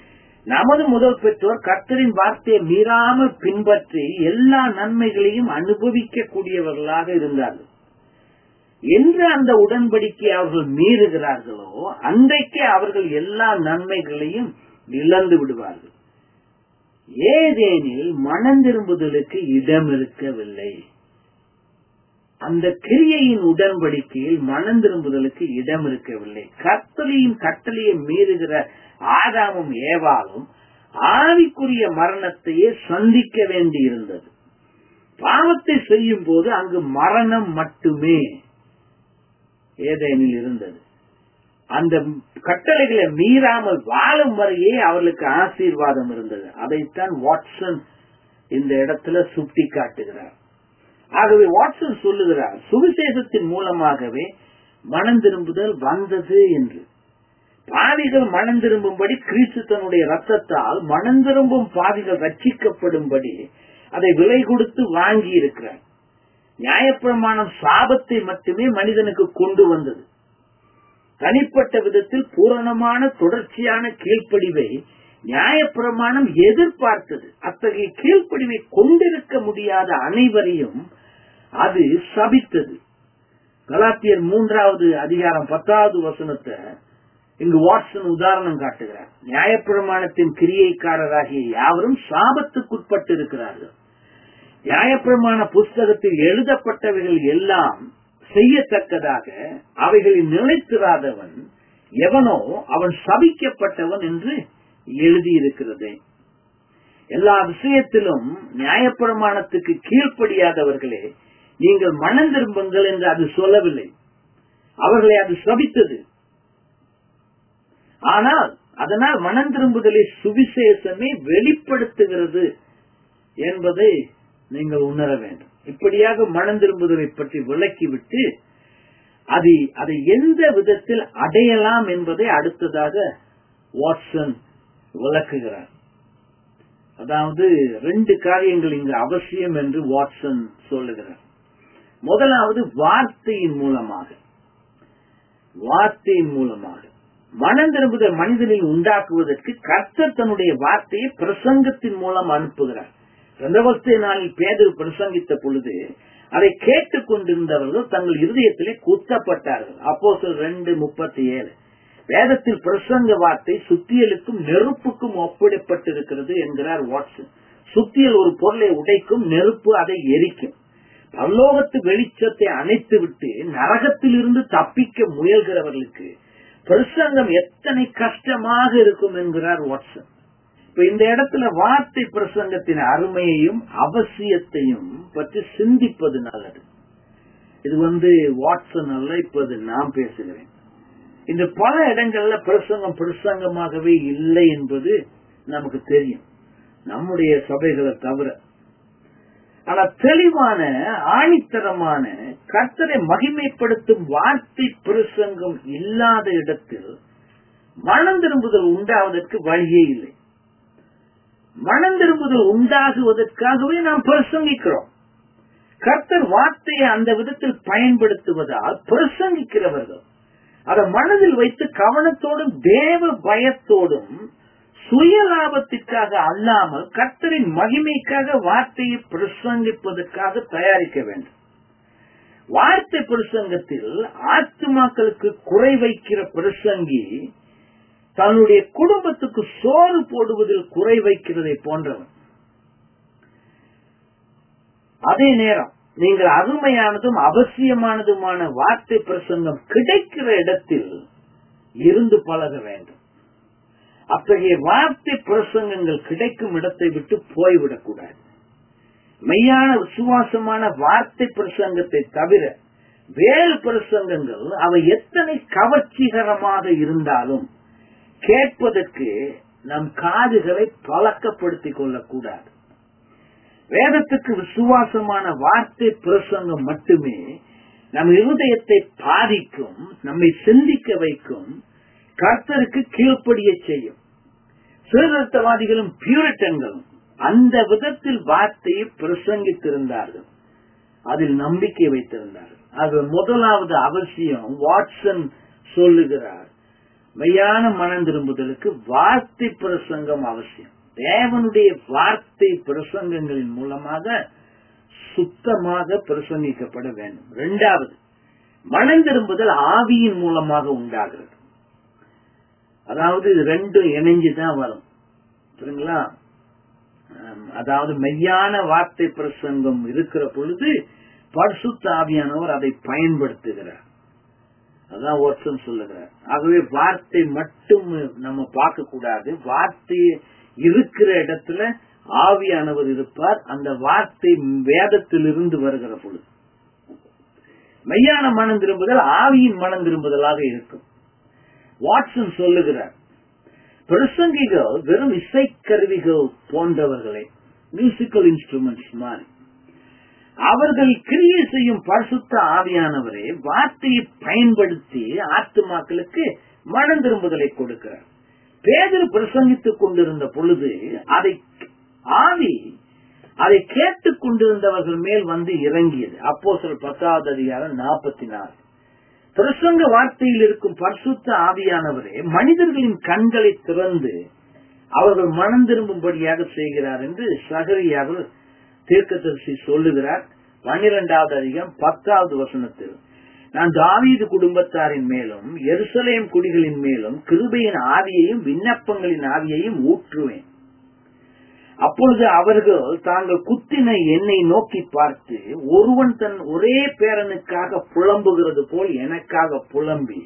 நமது முதல் பெற்றோர் கர்த்தரின் வார்த்தையை மீறாமல் பின்பற்றி எல்லா நன்மைகளையும் அனுபவிக்க கூடியவர்களாக இருந்தார்கள் என்று அந்த உடன்படிக்கை அவர்கள் மீறுகிறார்களோ அன்றைக்கே அவர்கள் எல்லா நன்மைகளையும் இழந்து விடுவார்கள் ஏதேனில் மனம் திரும்புதலுக்கு இடம் இருக்கவில்லை அந்த கிரியையின் உடன்படிக்கையில் மனம் திரும்புதலுக்கு இடம் இருக்கவில்லை கர்த்தலையும் கட்டளையை மீறுகிற ஆதாமும் ஏவாலும் ஆவிக்குரிய மரணத்தையே சந்திக்க வேண்டியிருந்தது பாவத்தை செய்யும் போது அங்கு மரணம் மட்டுமே ஏதேனில் இருந்தது அந்த கட்டளைகளை மீறாமல் வாழும் வரையே அவர்களுக்கு ஆசீர்வாதம் இருந்தது அதைத்தான் வாட்சன் இந்த இடத்துல சுட்டி காட்டுகிறார் ஆகவே வாட்சன் சொல்லுகிறார் சுவிசேஷத்தின் மூலமாகவே மனம் திரும்புதல் வந்தது என்று பாவிகள் மனம் திரும்பும்படி கிறிஸ்து தன்னுடைய ரத்தத்தால் மனம் திரும்பும் பாவிகள் ரட்சிக்கப்படும்படி அதை விலை கொடுத்து வாங்கி இருக்கிறார் நியாயப்பிரமாணம் சாபத்தை மட்டுமே மனிதனுக்கு கொண்டு வந்தது தனிப்பட்ட விதத்தில் பூரணமான தொடர்ச்சியான கீழ்ப்படிவை நியாயப்பிரமாணம் எதிர்பார்த்தது அத்தகைய கீழ்ப்படிவை கொண்டிருக்க முடியாத அனைவரையும் அது சபித்தது கலாத்தியர் மூன்றாவது அதிகாரம் பத்தாவது வசனத்தை இங்கு வாட்சன் உதாரணம் காட்டுகிறார் நியாயப்பிரமாணத்தின் கிரியைக்காரராகிய யாவரும் சாபத்துக்குட்பட்டு இருக்கிறார்கள் நியாயப்பிரமாண புஸ்தகத்தில் எழுதப்பட்டவைகள் எல்லாம் செய்யத்தக்கதாக அவைகளில் நிலைத்திராதவன் எவனோ அவன் சபிக்கப்பட்டவன் என்று எழுதியிருக்கிறது எல்லா விஷயத்திலும் நியாயப்பிரமாணத்துக்கு கீழ்ப்படியாதவர்களே நீங்கள் மனம் திரும்புங்கள் என்று அது சொல்லவில்லை அவர்களை அது சபித்தது ஆனால் அதனால் மனம் திரும்புதலை சுவிசேஷமே வெளிப்படுத்துகிறது என்பதை நீங்கள் உணர வேண்டும் இப்படியாக மனம் திரும்புதலை பற்றி விளக்கிவிட்டு அது அதை எந்த விதத்தில் அடையலாம் என்பதை அடுத்ததாக வாட்சன் விளக்குகிறார் அதாவது ரெண்டு காரியங்கள் இங்கு அவசியம் என்று வாட்சன் சொல்லுகிறார் முதலாவது வார்த்தையின் மூலமாக வார்த்தையின் மூலமாக மனம் திரும்புதல் மனிதனில் உண்டாக்குவதற்கு கர்த்தர் தன்னுடைய வார்த்தையை பிரசங்கத்தின் மூலம் அனுப்புகிறார் ரெண்டவஸ்தை நாளில் பேதர் பிரசங்கித்த பொழுது அதை கேட்டுக் கொண்டிருந்தவர்கள் தங்கள் இருதயத்திலே குத்தப்பட்டார்கள் அப்போ ரெண்டு முப்பத்தி ஏழு வேதத்தில் பிரசங்க வார்த்தை சுத்தியலுக்கும் நெருப்புக்கும் ஒப்பிடப்பட்டிருக்கிறது என்கிறார் வாட்சன் சுத்தியல் ஒரு பொருளை உடைக்கும் நெருப்பு அதை எரிக்கும் பல்லோகத்து வெளிச்சத்தை அணைத்து விட்டு நரகத்திலிருந்து தப்பிக்க முயல்கிறவர்களுக்கு பிரசங்கம் எத்தனை கஷ்டமாக இருக்கும் என்கிறார் வாட்சன் இப்ப இந்த இடத்துல வார்த்தை பிரசங்கத்தின் அருமையையும் அவசியத்தையும் பற்றி சிந்திப்பது நல்லது இது வந்து வாட்சன் அல்ல இப்போது நான் பேசுகிறேன் இந்த பல இடங்கள்ல பிரசங்கம் பிரசங்கமாகவே இல்லை என்பது நமக்கு தெரியும் நம்முடைய சபைகளை தவிர ஆனா தெளிவான ஆணித்தரமான கர்த்தரை மகிமைப்படுத்தும் வார்த்தை பிரசங்கம் இல்லாத இடத்தில் மனம் திரும்புதல் உண்டாவதற்கு வழியே இல்லை மனம் திரும்புதல் உண்டாகுவதற்காகவே நாம் பிரசங்கிக்கிறோம் கர்த்தர் வார்த்தையை அந்த விதத்தில் பயன்படுத்துவதால் பிரசங்கிக்கிறவர்கள் அதை மனதில் வைத்து கவனத்தோடும் தேவ பயத்தோடும் சுய லாபத்திற்காக அல்லாமல் கர்த்தரின் மகிமைக்காக வார்த்தையை பிரசங்கிப்பதற்காக தயாரிக்க வேண்டும் வார்த்தை பிரசங்கத்தில் ஆத்துமாக்களுக்கு குறை வைக்கிற பிரசங்கி தன்னுடைய குடும்பத்துக்கு சோறு போடுவதில் குறை வைக்கிறதை போன்றவன் அதே நேரம் நீங்கள் அருமையானதும் அவசியமானதுமான வார்த்தை பிரசங்கம் கிடைக்கிற இடத்தில் இருந்து பழக வேண்டும் அத்தகைய வார்த்தை பிரசங்கங்கள் கிடைக்கும் இடத்தை விட்டு போய்விடக்கூடாது மெய்யான விசுவாசமான வார்த்தை பிரசங்கத்தை தவிர வேறு பிரசங்கங்கள் அவை எத்தனை கவர்ச்சிகரமாக இருந்தாலும் கேட்பதற்கு நம் காதுகளை பழக்கப்படுத்திக் கொள்ளக்கூடாது வேதத்துக்கு விசுவாசமான வார்த்தை பிரசங்கம் மட்டுமே நம் இருதயத்தை பாதிக்கும் நம்மை சிந்திக்க வைக்கும் கர்த்தருக்கு கீழ்ப்படிய செய்யும் சீர்திருத்தவாதிகளும் பியூரிட்டன்களும் அந்த விதத்தில் வார்த்தையை பிரசங்கித்திருந்தார்கள் அதில் நம்பிக்கை வைத்திருந்தார்கள் அது முதலாவது அவசியம் வாட்சன் சொல்லுகிறார் மெய்யான மனம் திரும்புதலுக்கு வார்த்தை பிரசங்கம் அவசியம் தேவனுடைய வார்த்தை பிரசங்கங்களின் மூலமாக சுத்தமாக பிரசங்கிக்கப்பட வேண்டும் இரண்டாவது மனம் திரும்புதல் ஆவியின் மூலமாக உண்டாகிறது அதாவது இது ரெண்டும் இணைஞ்சுதான் வரும் சரிங்களா ஆம், அதாவது மெய்யான வார்த்தை பிரசங்கம் இருக்கிற பொழுது பரிசுத்த ஆவியானவர் அதை பயன்படுத்துகிறார் அதான் ஒருத்தன் சொல்லுகிறார் ஆகவே வார்த்தை மட்டும் நம்ம பார்க்க கூடாது வார்த்தை இருக்கிற இடத்துல ஆவியானவர் இருப்பார் அந்த வார்த்தை வேதத்திலிருந்து வருகிற பொழுது மெய்யான மனம் திரும்புதல் ஆவியின் மனம் திரும்புதலாக இருக்கும் வாட்சன் சொல்லுகிறார் பிரசங்கிகள் வெறும் இசைக்கருவிகள் போன்றவர்களே மியூசிக்கல் இன்ஸ்ட்ருமெண்ட்ஸ் மாதிரி அவர்கள் கிரியை செய்யும் பரிசுத்த ஆவியானவரே வார்த்தையை பயன்படுத்தி ஆத்துமாக்களுக்கு மனம் திரும்புதலை கொடுக்கிறார் பேதர் பிரசங்கித்துக் கொண்டிருந்த பொழுது அதை ஆவி அதை கேட்டுக் கொண்டிருந்தவர்கள் மேல் வந்து இறங்கியது அப்போ சொல் பத்தாவது அதிகாரம் நாற்பத்தி நாலு பிரசங்க வார்த்தையில் இருக்கும் பரிசுத்த ஆவியானவரே மனிதர்களின் கண்களை திறந்து அவர்கள் மனம் திரும்பும்படியாக செய்கிறார் என்று சகரியாக தீர்க்கதரிசி சொல்லுகிறார் பன்னிரெண்டாவது அதிகம் பத்தாவது வசனத்தில் நான் தாவீது குடும்பத்தாரின் மேலும் எருசலேம் குடிகளின் மேலும் கிருபையின் ஆவியையும் விண்ணப்பங்களின் ஆவியையும் ஊற்றுவேன் அப்பொழுது அவர்கள் தாங்கள் குத்தின என்னை நோக்கி பார்த்து ஒருவன் தன் ஒரே பேரனுக்காக புலம்புகிறது போல் எனக்காக புலம்பி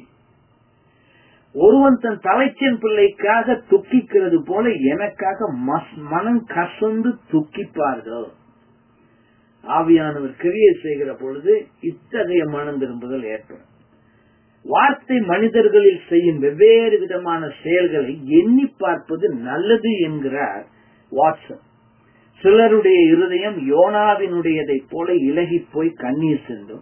ஒருவன் தன் தலைச்சன் பிள்ளைக்காக துக்கிக்கிறது போல எனக்காக மஸ்- மனம் கசந்து துக்கிப்பார்கள் ஆவியானவர் கிரியை செய்கிற பொழுது இத்தகைய மனம் திரும்புதல் ஏற்படும் வார்த்தை மனிதர்களில் செய்யும் வெவ்வேறு விதமான செயல்களை எண்ணி பார்ப்பது நல்லது என்கிறார் வாட்சன் சிலருடைய இருதயம் யோனாவினுடையதைப் போல இலகி போய் கண்ணீர் சிந்தும்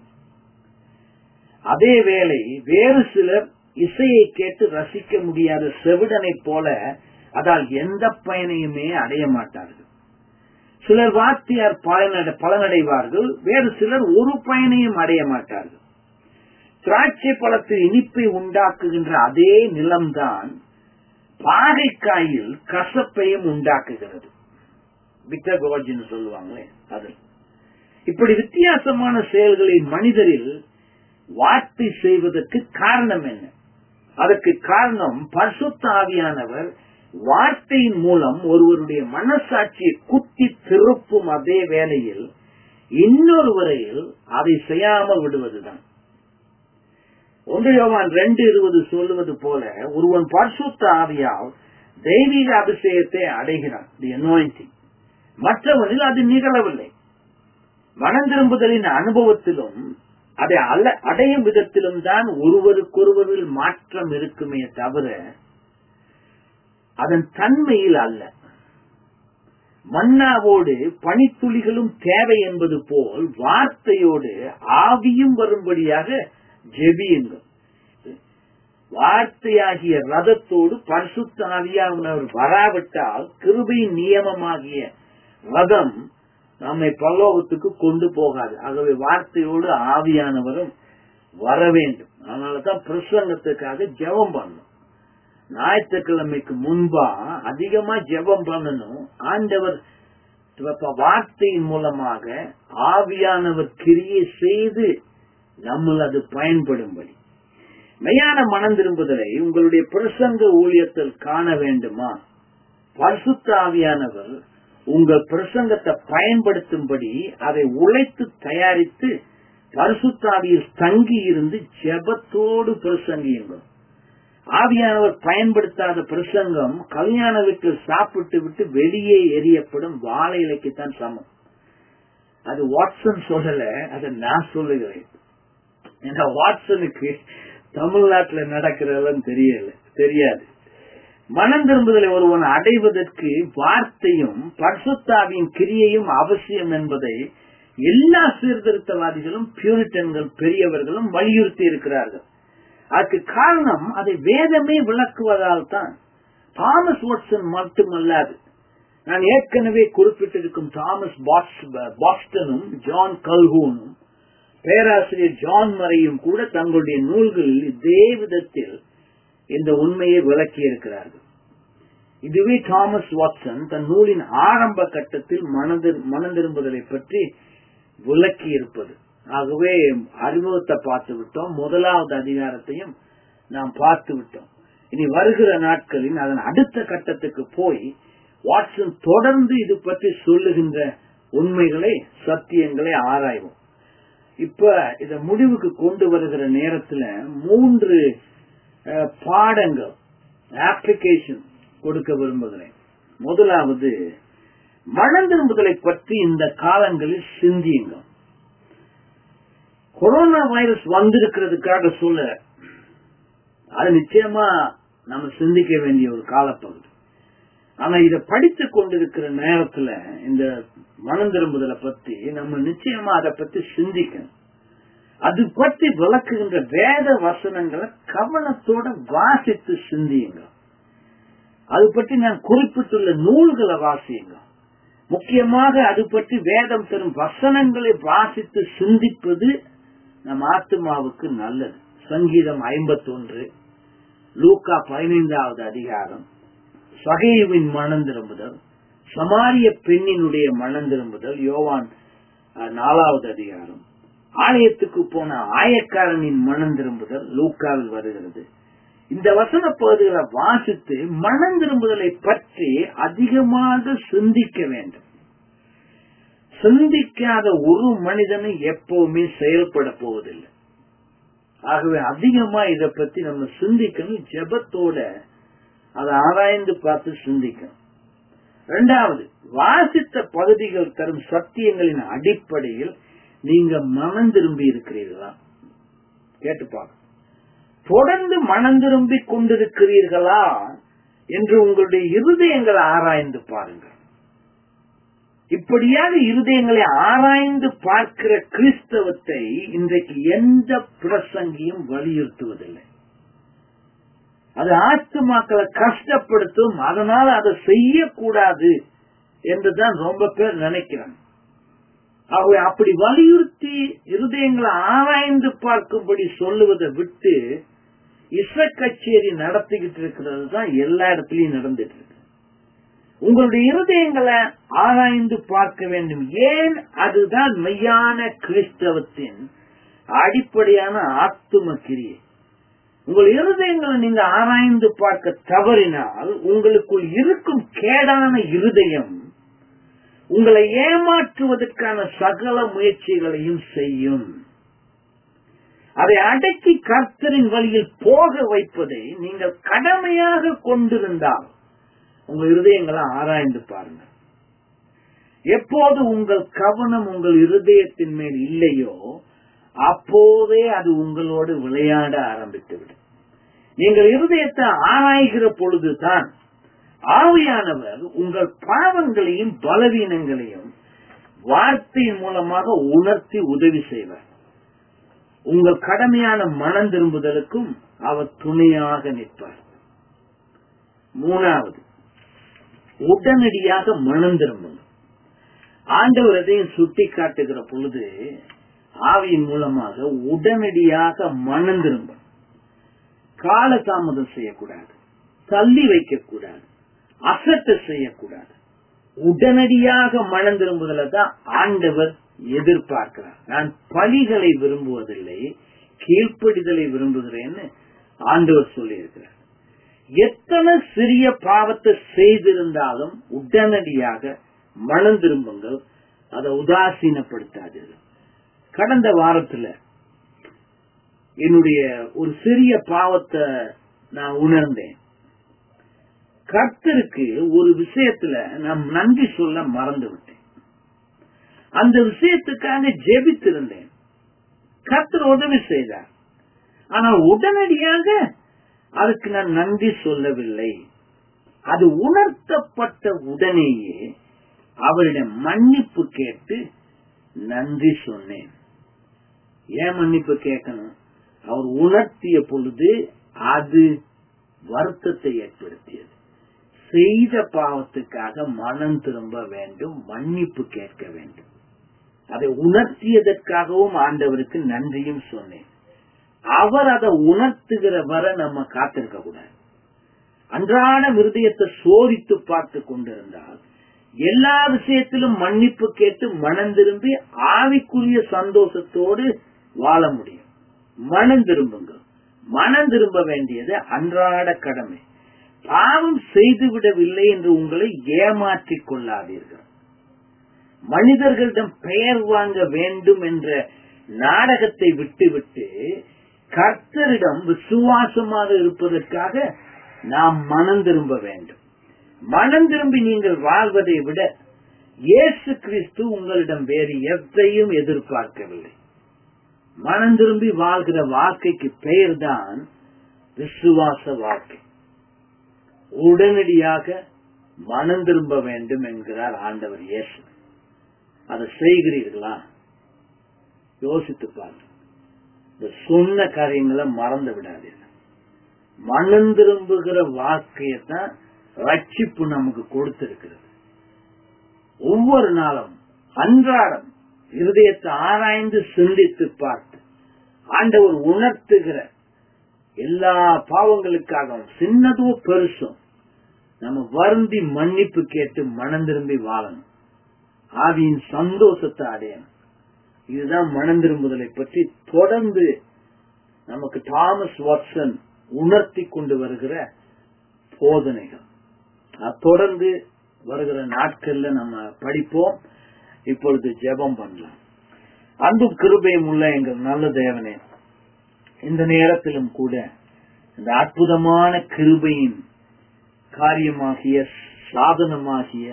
அதே வேளை வேறு சிலர் இசையை கேட்டு ரசிக்க முடியாத செவிடனைப் போல அதால் எந்த பயனையுமே அடைய மாட்டார்கள் சிலர் வார்த்தையார் பலனடை பலனடைவார்கள் வேறு சிலர் ஒரு பயனையும் அடைய மாட்டார்கள் திராட்சை பழத்து இனிப்பை உண்டாக்குகின்ற அதே நிலம்தான் பாகைக்காயில் கசப்பையும் உண்டாக்குகிறது பிட்டர் கோர்ஜின்னு சொல்லுவாங்களே அது இப்படி வித்தியாசமான செயல்களை மனிதரில் வார்த்தை செய்வதற்கு காரணம் என்ன அதற்கு காரணம் பரிசுத்த ஆவியானவர் வார்த்தையின் மூலம் ஒருவருடைய மனசாட்சியை குத்தி திருப்பும் அதே வேளையில் இன்னொருவரையில் அதை செய்யாமல் விடுவதுதான் ஒன்று யோவான் ரெண்டு இருபது சொல்லுவது போல ஒருவன் பரிசுத்த ஆவியால் தெய்வீக அபிஷேகத்தை அடைகிறான் தி anointing மற்றவனில் அது நிகழவில்லை மனம் திரும்புதலின் அனுபவத்திலும் அதை அல்ல அடையும் விதத்திலும் தான் ஒருவருக்கொருவரில் மாற்றம் இருக்குமே தவிர அதன் தன்மையில் அல்ல மன்னாவோடு பனித்துளிகளும் தேவை என்பது போல் வார்த்தையோடு ஆவியும் வரும்படியாக ஜெபியுங்கள் வார்த்தையாகிய ரதத்தோடு பரிசுத்த ஆவியானவர் வராவிட்டால் கிருபையின் நியமமாகிய ரதம் நம்மை பல்லோகத்துக்கு கொண்டு போகாது ஆகவே வார்த்தையோடு ஆவியானவரும் வர வேண்டும் அதனாலதான் பிரசங்கத்துக்காக ஜெபம் பண்ணணும் ஞாயிற்றுக்கிழமைக்கு முன்பா அதிகமா ஜெபம் பண்ணணும் ஆண்டவர் இப்ப வார்த்தையின் மூலமாக ஆவியானவர் கிரியை செய்து நம்மள் அது பயன்படும்படி மெய்யான மனம் திரும்புதலை உங்களுடைய பிரசங்க ஊழியத்தில் காண வேண்டுமா பரிசுத்த ஆவியானவர் உங்கள் பிரசங்கத்தை பயன்படுத்தும்படி அதை உழைத்து தயாரித்து பரிசுத்தாவியில் தங்கி இருந்து ஜெபத்தோடு பிரசங்கியுங்கள் ஆவியானவர் பயன்படுத்தாத பிரசங்கம் கல்யாண வீட்டில் சாப்பிட்டு விட்டு வெளியே எரியப்படும் வாழை இலைக்குத்தான் சமம் அது வாட்சன் சொல்லல அதை நான் சொல்லுகிறேன் ஏன்னா வாட்சனுக்கு தமிழ்நாட்டுல நடக்கிறதெல்லாம் தெரியல தெரியாது மனம் திரும்புதலை ஒருவன் அடைவதற்கு வார்த்தையும் பரிசுத்தாவின் கிரியையும் அவசியம் என்பதை எல்லா சீர்திருத்தவாதிகளும் பியூரிட்டன்கள் பெரியவர்களும் வலியுறுத்தி இருக்கிறார்கள் அதுக்கு காரணம் அதை வேதமே விளக்குவதால் தான் தாமஸ் வாட்சன் மட்டுமல்லாது நான் ஏற்கனவே குறிப்பிட்டிருக்கும் தாமஸ் பாஸ்டனும் ஜான் கல்ஹூனும் பேராசிரியர் ஜான் மறையும் கூட தங்களுடைய நூல்களில் இதே விதத்தில் இந்த உண்மையை விளக்கி இருக்கிறார்கள் இதுவே தாமஸ் வாட்சன் தன் நூலின் ஆரம்ப கட்டத்தில் மனதில் மனந்திரும்புதலை பற்றி விளக்கி இருப்பது ஆகவே அறிமுகத்தை பார்த்து விட்டோம் முதலாவது அதிகாரத்தையும் நாம் பார்த்து விட்டோம் இனி வருகிற நாட்களில் அதன் அடுத்த கட்டத்துக்கு போய் வாட்சன் தொடர்ந்து இது பற்றி சொல்லுகின்ற உண்மைகளை சத்தியங்களை ஆராய்வோம் இப்ப இத முடிவுக்கு கொண்டு வருகிற நேரத்துல மூன்று பாடங்கள் ஆப்ளிகேஷன் கொடுக்க விரும்புகிறேன் முதலாவது மனந்திரும்புதலை பற்றி இந்த காலங்களில் சிந்தியுங்கள் கொரோனா வைரஸ் வந்திருக்கிறதுக்காக சொல்ல அது நிச்சயமா நம்ம சிந்திக்க வேண்டிய ஒரு காலப்பகுதி ஆனா இத படித்துக் கொண்டிருக்கிற நேரத்துல இந்த மனம் திரும்புதலை பத்தி நம்ம நிச்சயமா அதை பத்தி சிந்திக்கணும் அது பற்றி விளக்குகின்ற வேத வசனங்களை கவனத்தோட வாசித்து சிந்தியுங்க அது பற்றி நான் குறிப்பிட்டுள்ள நூல்களை வாசியுங்க முக்கியமாக அது பற்றி வேதம் தரும் வசனங்களை வாசித்து சிந்திப்பது நம் ஆத்மாவுக்கு நல்லது சங்கீதம் ஐம்பத்தி ஒன்று லூக்கா பதினைந்தாவது அதிகாரம் சகைவின் மனம் திரும்புதல் சமாரிய பெண்ணினுடைய மனம் திரும்புதல் யோவான் நாலாவது அதிகாரம் ஆலயத்துக்கு போன ஆயக்காரனின் மனம் திரும்புதல் லூக்காவில் வருகிறது இந்த வசன பகுதிகளை வாசித்து மனம் திரும்புதலை பற்றி அதிகமாக சிந்திக்க வேண்டும் சிந்திக்காத ஒரு மனிதனும் எப்பவுமே செயல்பட போவதில்லை ஆகவே அதிகமா இத பத்தி நம்ம சிந்திக்கணும் ஜெபத்தோட அதை ஆராய்ந்து பார்த்து சிந்திக்கணும் இரண்டாவது வாசித்த பகுதிகள் தரும் சத்தியங்களின் அடிப்படையில் நீங்க மனம் திரும்பி இருக்கிறீர்களா கேட்டு பார்க்க தொடர்ந்து மனம் திரும்பி கொண்டிருக்கிறீர்களா என்று உங்களுடைய இருதயங்களை ஆராய்ந்து பாருங்கள் இப்படியாக இருதயங்களை ஆராய்ந்து பார்க்கிற கிறிஸ்தவத்தை இன்றைக்கு எந்த பிரசங்கியும் வலியுறுத்துவதில்லை அது ஆத்துமாக்களை கஷ்டப்படுத்தும் அதனால அதை செய்யக்கூடாது என்றுதான் ரொம்ப பேர் நினைக்கிறாங்க ஆகவே அப்படி வலியுறுத்தி இருதயங்களை ஆராய்ந்து பார்க்கும்படி சொல்லுவதை விட்டு இசை கச்சேரி நடத்திக்கிட்டு இருக்கிறது தான் எல்லா இடத்துலயும் நடந்துட்டு இருக்கு உங்களுடைய இருதயங்களை ஆராய்ந்து பார்க்க வேண்டும் ஏன் அதுதான் மெய்யான கிறிஸ்தவத்தின் அடிப்படையான ஆத்தும கிரியை உங்கள் இருதயங்களை நீங்க ஆராய்ந்து பார்க்க தவறினால் உங்களுக்குள் இருக்கும் கேடான இருதயம் உங்களை ஏமாற்றுவதற்கான சகல முயற்சிகளையும் செய்யும் அதை அடக்கி கர்த்தரின் வழியில் போக வைப்பதை நீங்கள் கடமையாக கொண்டிருந்தால் உங்க இருதயங்களை ஆராய்ந்து பாருங்க எப்போது உங்கள் கவனம் உங்கள் இருதயத்தின் மேல் இல்லையோ அப்போதே அது உங்களோடு விளையாட ஆரம்பித்துவிடும் நீங்கள் இருதயத்தை ஆராய்கிற பொழுதுதான் ஆவியானவர் உங்கள் பாவங்களையும் பலவீனங்களையும் வார்த்தையின் மூலமாக உணர்த்தி உதவி செய்வார் உங்கள் கடமையான மனம் திரும்புதலுக்கும் அவர் துணையாக நிற்பார் மூணாவது உடனடியாக மனம் திரும்பும் ஆண்டவர் எதையும் சுட்டி காட்டுகிற பொழுது ஆவியின் மூலமாக உடனடியாக மனம் திரும்பும் காலதாமதம் செய்யக்கூடாது தள்ளி வைக்கக்கூடாது அசட்ட செய்யக்கூடாது உடனடியாக மனம் திரும்புதல தான் ஆண்டவர் எதிர்பார்க்கிறார் நான் பலிகளை விரும்புவதில்லை கீழ்ப்படிதலை விரும்புகிறேன்னு ஆண்டவர் சொல்லியிருக்கிறார் எத்தனை சிறிய பாவத்தை செய்திருந்தாலும் உடனடியாக மனம் திரும்புங்கள் அதை உதாசீனப்படுத்தாதீர்கள் கடந்த வாரத்துல என்னுடைய ஒரு சிறிய பாவத்தை நான் உணர்ந்தேன் கர்த்தருக்கு ஒரு விஷயத்துல நான் நன்றி சொல்ல மறந்து விட்டேன் அந்த விஷயத்துக்காக ஜெபித்திருந்தேன் கர்த்தர் உதவி செய்தார் ஆனால் உடனடியாக அதுக்கு நான் நன்றி சொல்லவில்லை அது உணர்த்தப்பட்ட உடனேயே அவரிடம் மன்னிப்பு கேட்டு நன்றி சொன்னேன் ஏன் மன்னிப்பு கேட்கணும் அவர் உணர்த்திய பொழுது அது வருத்தத்தை ஏற்படுத்தியது செய்த பாவத்துக்காக மனம் திரும்ப வேண்டும் மன்னிப்பு கேட்க வேண்டும் அதை உணர்த்தியதற்காகவும் ஆண்டவருக்கு நன்றியும் சொன்னேன் அவர் அதை உணர்த்துகிற வர நம்ம காத்திருக்க கூடாது அன்றாட விருதயத்தை சோதித்து பார்த்து கொண்டிருந்தால் எல்லா விஷயத்திலும் மன்னிப்பு கேட்டு மனம் திரும்பி ஆவிக்குரிய சந்தோஷத்தோடு வாழ முடியும் மனம் திரும்புங்க மனம் திரும்ப வேண்டியது அன்றாட கடமை பாவம் செய்துவிடவில்லை என்று உங்களை ஏமாற்றிக் கொள்ளாதீர்கள் மனிதர்களிடம் பெயர் வாங்க வேண்டும் என்ற நாடகத்தை விட்டுவிட்டு கர்த்தரிடம் விசுவாசமாக இருப்பதற்காக நாம் மனம் திரும்ப வேண்டும் மனம் திரும்பி நீங்கள் வாழ்வதை விட இயேசு கிறிஸ்து உங்களிடம் வேறு எதையும் எதிர்பார்க்கவில்லை மனம் திரும்பி வாழ்கிற வாழ்க்கைக்கு பெயர்தான் விசுவாச வாழ்க்கை உடனடியாக மனம் திரும்ப வேண்டும் என்கிறார் ஆண்டவர் இயேசு அதை செய்கிறீர்களா யோசித்து பாருங்க இந்த சொன்ன காரியங்களை மறந்து விடாதீர்கள் மனம் திரும்புகிற வாழ்க்கையத்தான் ரட்சிப்பு நமக்கு கொடுத்திருக்கிறது ஒவ்வொரு நாளும் அன்றாடம் இருதயத்தை ஆராய்ந்து சிந்தித்து பார்த்து ஆண்டவர் உணர்த்துகிற எல்லா பாவங்களுக்காகவும் சின்னதோ பெருசும் நம்ம வருந்தி மன்னிப்பு கேட்டு மனம் திரும்பி வாழணும் ஆவியின் சந்தோஷத்தை அடையணும் இதுதான் மனம் திரும்புதலை பற்றி தொடர்ந்து நமக்கு தாமஸ் வாட்சன் உணர்த்தி கொண்டு வருகிற போதனைகள் தொடர்ந்து வருகிற நாட்கள்ல நம்ம படிப்போம் இப்பொழுது ஜெபம் பண்ணலாம் அன்பு கிருபையும் உள்ள எங்கள் நல்ல தேவனே இந்த நேரத்திலும் கூட இந்த அற்புதமான கிருபையின் காரியமாகிய சாதனமாகிய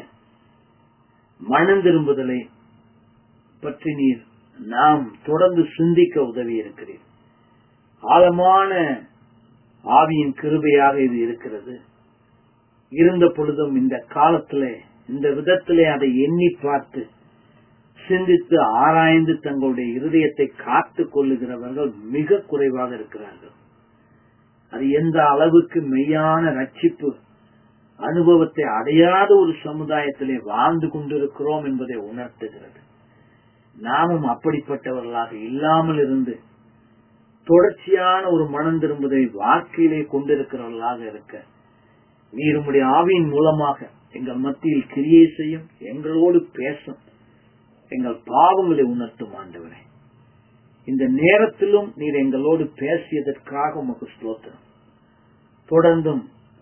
மனம் திரும்புதலை பற்றி நீர் நாம் தொடர்ந்து சிந்திக்க உதவி இருக்கிறீர் ஆழமான ஆவியின் கிருபையாக இது இருக்கிறது இருந்த பொழுதும் இந்த காலத்திலே இந்த விதத்திலே அதை எண்ணி பார்த்து சிந்தித்து ஆராய்ந்து தங்களுடைய இருதயத்தை காத்துக் கொள்ளுகிறவர்கள் மிக குறைவாக இருக்கிறார்கள் அது எந்த அளவுக்கு மெய்யான ரட்சிப்பு அனுபவத்தை அடையாத ஒரு சமுதாயத்திலே வாழ்ந்து கொண்டிருக்கிறோம் என்பதை உணர்த்துகிறது நாமும் அப்படிப்பட்டவர்களாக இல்லாமல் இருந்து தொடர்ச்சியான ஒரு மனம் திரும்புதை வாழ்க்கையிலே கொண்டிருக்கிறவர்களாக இருக்க நீர் உம்முடைய ஆவியின் மூலமாக எங்கள் மத்தியில் கிரியை செய்யும் எங்களோடு பேசும் எங்கள் பாவங்களை உணர்த்தும் ஆண்டவரே இந்த நேரத்திலும் நீர் எங்களோடு பேசியதற்காக உமக்கு ஸ்தோத்திரம் தொடர்ந்தும்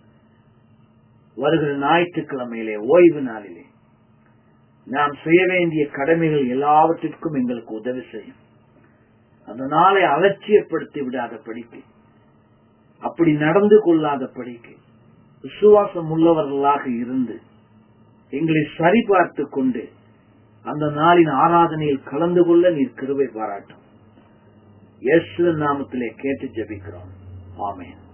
வருகிற ஞாயிற்றுக்கிழமையிலே ஓய்வு நாளிலே நாம் செய்ய வேண்டிய கடமைகள் எல்லாவற்றிற்கும் எங்களுக்கு உதவி செய்யும் அந்த நாளை அலட்சியப்படுத்தி விடாத படிக்கு அப்படி நடந்து கொள்ளாத படிக்கு விசுவாசம் உள்ளவர்களாக இருந்து எங்களை சரிபார்த்து கொண்டு அந்த நாளின் ஆராதனையில் கலந்து கொள்ள நீர் கிருவை பாராட்டும் எஸ் நாமத்திலே கேட்டு ஜபிக்கிறோம் ஆமேன்